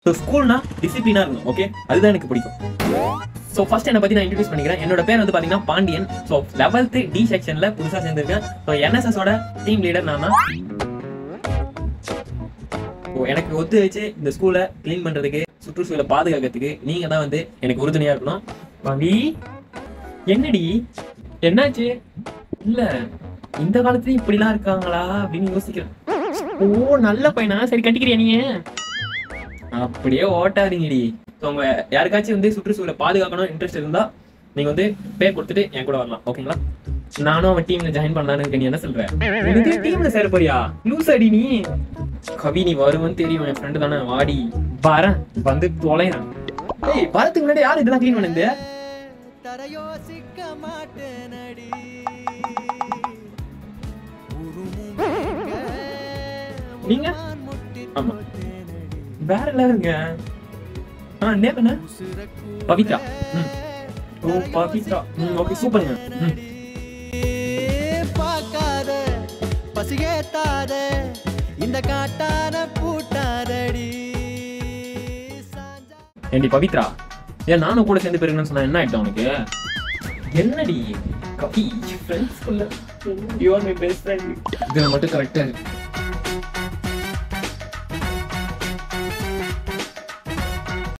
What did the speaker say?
so ஸ்கூல்னா டிசிப்ளினா இருக்கணும் okay அதுதான் எனக்கு பிடிக்கும் ஸோ ஃபர்ஸ்ட் என்னை பத்தி நான் இன்ட்ரடியூஸ் பண்ணிக்கிறேன் என்னோட பேர் வந்து பாத்தீங்கன்னா பாண்டியன் ஸோ லெவல்த்து டி செக்ஷன்ல புதுசா சேர்ந்திருக்கேன் ஸோ என்எஸ்எஸோட டீம் லீடர் நான் தான் ஸோ எனக்கு ஒத்து வச்சு இந்த ஸ்கூலை க்ளீன் பண்றதுக்கு சுற்றுச்சூழலை பாதுகாக்கிறதுக்கு நீங்க தான் வந்து எனக்கு உறுதுணையா இருக்கணும் பவி என்னடி என்னாச்சு இல்ல இந்த காலத்துலயும் இப்படிலாம் இருக்காங்களா அப்படின்னு யோசிக்கிறேன் ஓ நல்ல பையனா சரி கட்டிக்கிறியா நீ அப்படியே ஓட்டாதீங்கடி ஸோ உங்க யாருக்காச்சும் வந்து சுற்றுச்சூழலை பாதுகாக்கணும் இன்ட்ரெஸ்ட் இருந்தா நீங்க வந்து பே கொடுத்துட்டு என் கூட வரலாம் ஓகேங்களா நானும் அவன் டீம்ல ஜாயின் பண்ணலான்னு இருக்க நீ என்ன சொல்ற எனக்கு டீம்ல சேர போறியா லூஸ் அடி நீ கவி நீ வருவன்னு தெரியும் என் ஃப்ரெண்டு தானே வாடி வரேன் வந்து தொலைறேன் ஏய் வரதுக்கு முன்னாடி யார் இதெல்லாம் க்ளீன் பண்ணது தரையோசிக்க மாட்டேனடி நீங்க ஆமா வேற லெவலுங்க ஆ நேம் என்ன பவித்ரா ம் ஓ பவித்ரா ம் ஓகே சூப்பருங்க ம் பார்க்காத பசியேத்தாத இந்த காட்டான பூட்டாதடி சாஞ்சா ஏண்டி பவித்ரா ஏன் நானும் கூட சேர்ந்து போயிருக்கேன்னு சொன்னா என்ன ஆயிட்டோம் உனக்கு என்னடி Kavi friends you are my best friend இதுல மட்டும் கரெக்டா இருக்கு